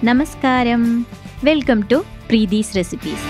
നമസ്കാരം welcome to Preethi's recipes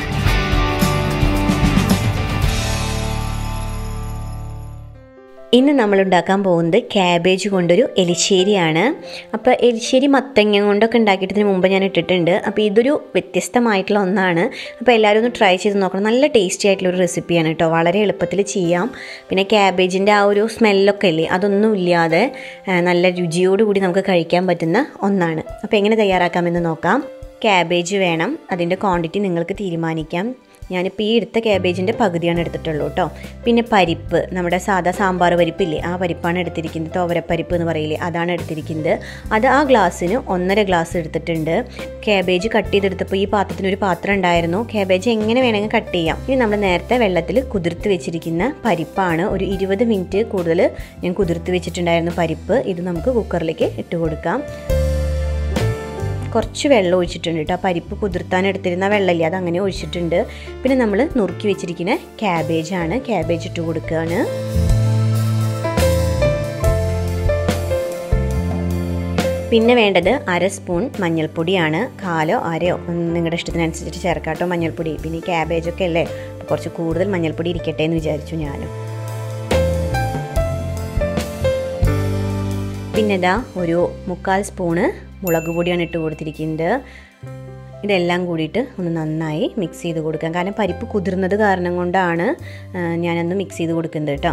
ഇന്ന് നമ്മൾ ഉണ്ടാക്കാൻ പോകുന്നത് ക്യാബേജ് കൊണ്ടൊരു എലിശ്ശേരിയാണ് അപ്പോൾ എലിശ്ശേരി മത്തങ്ങ കൊണ്ടൊക്കെ ഉണ്ടാക്കിയിട്ടതിന് മുമ്പ് ഞാൻ ഇട്ടിട്ടുണ്ട് അപ്പോൾ ഇതൊരു വ്യത്യസ്തമായിട്ടുള്ള ഒന്നാണ് അപ്പോൾ എല്ലാവരും ഒന്ന് ട്രൈ ചെയ്ത് നോക്കണം നല്ല ടേസ്റ്റി ആയിട്ടുള്ള ഒരു റെസിപ്പിയാണ് കേട്ടോ വളരെ എളുപ്പത്തിൽ ചെയ്യാം പിന്നെ ക്യാബേജിൻ്റെ ആ ഒരു സ്മെല്ലൊക്കെ ഇല്ലേ അതൊന്നും ഇല്ലാതെ ആ, നല്ല രുചിയോടുകൂടി നമുക്ക് കഴിക്കാൻ പറ്റുന്ന ഒന്നാണ് അപ്പോൾ എങ്ങനെ തയ്യാറാക്കാമെന്ന് നോക്കാം ക്യാബേജ് വേണം അതിൻ്റെ ക്വാണ്ടിറ്റി നിങ്ങൾക്ക് തീരുമാനിക്കാം ഞാനിപ്പോൾ ഈ എടുത്ത ക്യാബേജിൻ്റെ പകുതിയാണ് എടുത്തിട്ടുള്ളൂ കേട്ടോ പിന്നെ പരിപ്പ് നമ്മുടെ സാധാ സാമ്പാർ പരിപ്പില്ലേ ആ പരിപ്പാണ് എടുത്തിരിക്കുന്നത് തോവരപ്പരിപ്പ് എന്ന് പറയില്ലേ അതാണ് എടുത്തിരിക്കുന്നത് അത് ആ ഗ്ലാസ്സിന് ഒന്നര ഗ്ലാസ് എടുത്തിട്ടുണ്ട് ക്യാബേജ് കട്ട് ചെയ്തെടുത്തപ്പോൾ ഈ പാത്രത്തിന് ഒരു പാത്രം ഉണ്ടായിരുന്നു ക്യാബേജ് എങ്ങനെ വേണമെങ്കിൽ കട്ട് ചെയ്യാം ഇനി നമ്മൾ നേരത്തെ വെള്ളത്തിൽ കുതിർത്ത് വെച്ചിരിക്കുന്ന പരിപ്പാണ് ഒരു ഇരുപത് മിനിറ്റ് കൂടുതൽ ഞാൻ കുതിർത്ത് വെച്ചിട്ടുണ്ടായിരുന്നു പരിപ്പ് ഇത് നമുക്ക് കുക്കറിലേക്ക് ഇട്ട് കൊടുക്കാം കുറച്ച് വെള്ളം ഒഴിച്ചിട്ടുണ്ട് കേട്ടോ പരിപ്പ് കുതിർത്താൻ എടുത്തിരുന്ന വെള്ളമില്ല അത് അങ്ങനെ ഒഴിച്ചിട്ടുണ്ട് പിന്നെ നമ്മൾ നുറുക്കി വെച്ചിരിക്കുന്ന ക്യാബേജാണ് ക്യാബേജ് ഇട്ട് കൊടുക്കുകയാണ് പിന്നെ വേണ്ടത് അര സ്പൂൺ മഞ്ഞൾപ്പൊടിയാണ് കാലോ അരയോ നിങ്ങളുടെ ഇഷ്ടത്തിനനുസരിച്ച് ചേർക്കാട്ടോ മഞ്ഞൾപ്പൊടി പിന്നെ ഈ ക്യാബേജൊക്കെ അല്ലേ അപ്പോൾ കുറച്ച് കൂടുതൽ മഞ്ഞൾപ്പൊടി ഇരിക്കട്ടെ എന്ന് വിചാരിച്ചു ഞാനും പിന്നെ ഇതാ ഒരു മുക്കാൽ സ്പൂണ് മുളക് പൊടിയാണ് ഇട്ട് കൊടുത്തിരിക്കുന്നത് ഇതെല്ലാം കൂടിയിട്ട് ഒന്ന് നന്നായി മിക്സ് ചെയ്ത് കൊടുക്കാം കാരണം പരിപ്പ് കുതിർന്നത് കാരണം കൊണ്ടാണ് ആ, ഞാനൊന്ന് മിക്സ് ചെയ്ത് കൊടുക്കുന്നത് കേട്ടോ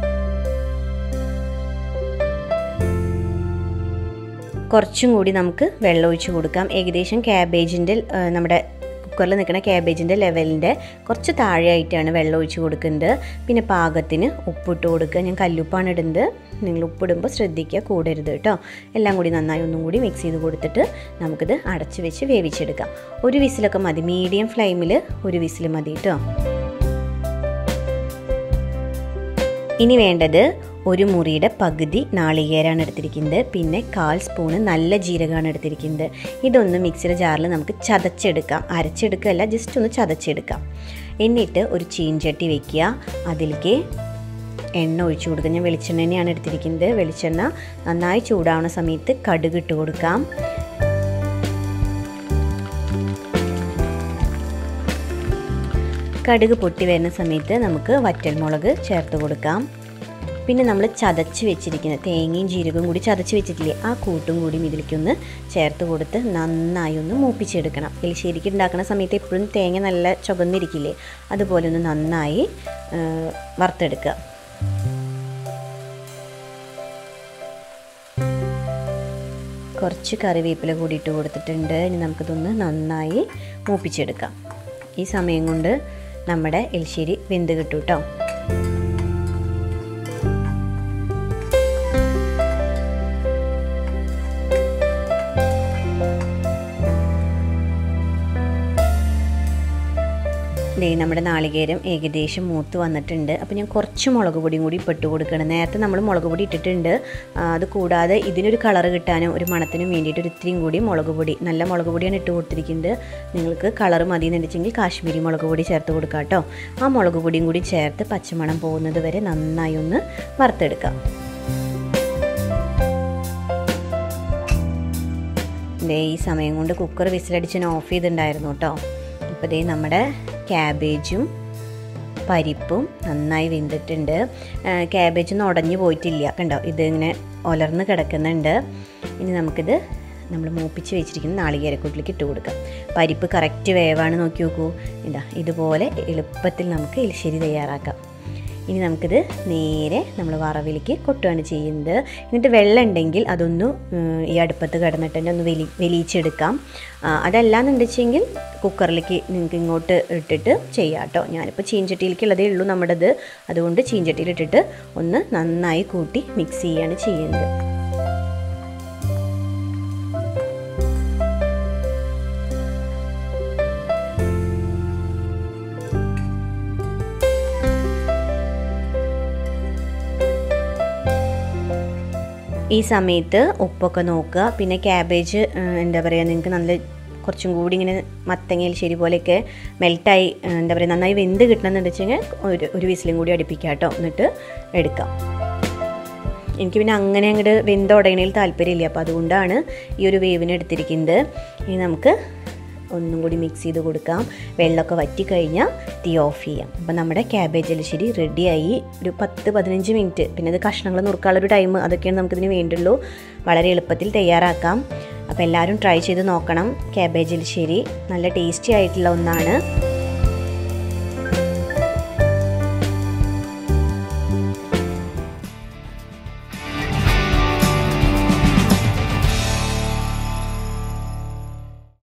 കുറച്ചും കൂടി നമുക്ക് വെള്ളം ഒഴിച്ച് കൊടുക്കാം ഏകദേശം ക്യാബേജിൻ്റെ നമ്മുടെ കുക്കറിൽ നിൽക്കുന്ന ക്യാബേജിൻ്റെ ലെവലിൻ്റെ കുറച്ച് താഴെയായിട്ടാണ് വെള്ളം ഒഴിച്ച് കൊടുക്കുന്നത് പിന്നെ പാകത്തിന് ഉപ്പിട്ട് കൊടുക്കുക ഞാൻ കല്ലുപ്പാണ് ഇടുന്നത് നിങ്ങൾ ഉപ്പിടുമ്പോൾ ശ്രദ്ധിക്കുക കൂടരുത് കേട്ടോ എല്ലാം കൂടി നന്നായി ഒന്നും കൂടി മിക്സ് ചെയ്ത് കൊടുത്തിട്ട് നമുക്കിത് അടച്ച് വെച്ച് വേവിച്ചെടുക്കാം ഒരു വിസിലൊക്കെ മതി മീഡിയം ഫ്ലെയിമിൽ ഒരു വിസിൽ മതി കേട്ടോ ഇനി വേണ്ടത് ഒരു മുറിയുടെ പകുതി നാളികേരാണ് എടുത്തിരിക്കുന്നത് പിന്നെ കാൽ സ്പൂണ് നല്ല ജീരകമാണ് എടുത്തിരിക്കുന്നത് ഇതൊന്ന് മിക്സിയുടെ ജാറിൽ നമുക്ക് ചതച്ചെടുക്കാം അരച്ചെടുക്കുകയല്ല ജസ്റ്റ് ഒന്ന് ചതച്ചെടുക്കാം എന്നിട്ട് ഒരു ചീൻചട്ടി വെക്കുക അതിലേക്ക് എണ്ണ ഒഴിച്ചു കൊടുക്കുക ഞാൻ വെളിച്ചെണ്ണ തന്നെയാണ് എടുത്തിരിക്കുന്നത് വെളിച്ചെണ്ണ നന്നായി ചൂടാവുന്ന സമയത്ത് കടുക് ഇട്ട് കൊടുക്കാം കടുക് പൊട്ടി വരുന്ന സമയത്ത് നമുക്ക് വറ്റൽമുളക് ചേർത്ത് കൊടുക്കാം പിന്നെ നമ്മൾ ചതച്ച് വെച്ചിരിക്കുന്ന തേങ്ങയും ജീരകവും കൂടി ചതച്ച് വെച്ചിട്ടില്ലേ ആ കൂട്ടും കൂടി ഇതിലേക്കൊന്ന് ചേർത്ത് കൊടുത്ത് നന്നായി ഒന്ന് മൂപ്പിച്ചെടുക്കണം എലിശ്ശേരിക്ക് ഉണ്ടാക്കുന്ന സമയത്ത് എപ്പോഴും തേങ്ങ നല്ല ചുവന്നിരിക്കില്ലേ അതുപോലെ ഒന്ന് നന്നായി ആ, വറുത്തെടുക്കുക കുറച്ച് കറിവേപ്പില കൂടി ഇട്ട് കൊടുത്തിട്ടുണ്ട് ഇനി നമുക്കിതൊന്ന് നന്നായി മൂപ്പിച്ചെടുക്കാം ഈ സമയം കൊണ്ട് നമ്മുടെ എലിശ്ശേരി വെന്ത് കിട്ടും കേട്ടോ ദേ നമ്മുടെ നാളികേരം ഏകദേശം മൂത്ത് വന്നിട്ടുണ്ട് അപ്പോൾ ഞാൻ കുറച്ച് മുളക് പൊടിയും കൂടി ഇട്ട് കൊടുക്കണം നേരത്തെ നമ്മൾ മുളക് പൊടി ഇട്ടിട്ടുണ്ട് ആ, അത് കൂടാതെ ഇതിനൊരു കളർ കിട്ടാനും ഒരു മണത്തിനും വേണ്ടിയിട്ട് ഒരു ഇത്തിരിയും കൂടി മുളക് പൊടി നല്ല മുളക് പൊടിയാണ് ഇട്ട് കൊടുത്തിരിക്കുന്നത് നിങ്ങൾക്ക് കളർ മതി എന്ന് വെച്ചെങ്കിൽ കാശ്മീരി മുളക് പൊടി ചേർത്ത് കൊടുക്കാം കേട്ടോ ആ മുളക് പൊടിയും കൂടി ചേർത്ത് പച്ചമണം പോകുന്നത് വരെ നന്നായി ഒന്ന് വറുത്തെടുക്കാം ദേ ഈ സമയം കൊണ്ട് കുക്കർ വിസിലടിച്ച് ഞാൻ ഓഫ് ചെയ്തിട്ടുണ്ടായിരുന്നു കേട്ടോ അപ്പോൾ ദേ നമ്മുടെ ക്യാബേജും പരിപ്പും നന്നായി വെന്തിട്ടുണ്ട് ക്യാബേജ് ഒന്നും ഉടഞ്ഞു പോയിട്ടില്ല കണ്ടോ ഇതിങ്ങനെ ഒലർന്ന് കിടക്കുന്നുണ്ട് ഇനി നമുക്കിത് നമ്മൾ മൂപ്പിച്ച് വെച്ചിരിക്കുന്ന നാളികേരക്കൂട്ടിലേക്ക് ഇട്ട് കൊടുക്കാം പരിപ്പ് കറക്റ്റ് വേവാണ് നോക്കി നോക്കൂ ഇതാ ഇതുപോലെ എളുപ്പത്തിൽ നമുക്ക് എലിശ്ശേരി തയ്യാറാക്കാം ഇനി നമുക്കിത് നേരെ നമ്മൾ വറവിലേക്ക് കൊട്ടുകയാണ് ചെയ്യുന്നത് എന്നിട്ട് വെള്ളം ഉണ്ടെങ്കിൽ അതൊന്ന് ഉം, ഈ അടുപ്പത്ത് കിടന്നിട്ട് തന്നെ ഒന്ന് വെലി വെലിയിച്ചെടുക്കാം ആ, അതല്ലാന്നുണ്ട് വെച്ചെങ്കിൽ കുക്കറിലേക്ക് നിങ്ങൾക്ക് ഇങ്ങോട്ട് ഇട്ടിട്ട് ചെയ്യാം കേട്ടോ ഞാനിപ്പോൾ ചീഞ്ചട്ടിയിലേക്കുള്ളതേ ഉള്ളൂ നമ്മുടേത് അതുകൊണ്ട് ചീഞ്ചട്ടിയിലിട്ടിട്ട് ഒന്ന് നന്നായി കൂട്ടി മിക്സ് ചെയ്യുകയാണ് ചെയ്യുന്നത് ഈ സമയത്ത് ഉപ്പൊക്കെ നോക്കുക പിന്നെ ക്യാബേജ് എന്താ പറയുക നിങ്ങൾക്ക് നല്ല കുറച്ചും കൂടി ഇങ്ങനെ മത്തങ്ങയിൽ ശരി പോലെയൊക്കെ മെൽറ്റായി എന്താ പറയുക നന്നായി വെന്ത് കിട്ടണമെന്ന് വെച്ചെങ്കിൽ ഒരു ഒരു വിസിലും കൂടി അടുപ്പിക്കാം കേട്ടോ എന്നിട്ട് എടുക്കാം എനിക്ക് പിന്നെ അങ്ങനെ അങ്ങോട്ട് വെന്തുടയണയിൽ താല്പര്യമില്ല അപ്പോൾ അതുകൊണ്ടാണ് ഈ ഒരു വേവിന് എടുത്തിരിക്കുന്നത് ഇനി നമുക്ക് ഒന്നും കൂടി മിക്സ് ചെയ്ത് കൊടുക്കാം വെള്ളമൊക്കെ വറ്റി കഴിഞ്ഞാൽ തീ ഓഫ് ചെയ്യാം അപ്പോൾ നമ്മുടെ ക്യാബേജ് എലിശ്ശേരി റെഡിയായി ഒരു പത്ത് പതിനഞ്ച് മിനിറ്റ് പിന്നെ അത് കഷ്ണങ്ങൾ നുറുക്കാനുള്ള ഒരു ടൈം അതൊക്കെയാണ് നമുക്കിതിന് വേണ്ടുള്ളൂ വളരെ എളുപ്പത്തിൽ തയ്യാറാക്കാം അപ്പോൾ എല്ലാവരും ട്രൈ ചെയ്ത് നോക്കണം ക്യാബേജ് എലിശ്ശേരി നല്ല ടേസ്റ്റി ആയിട്ടുള്ള ഒന്നാണ്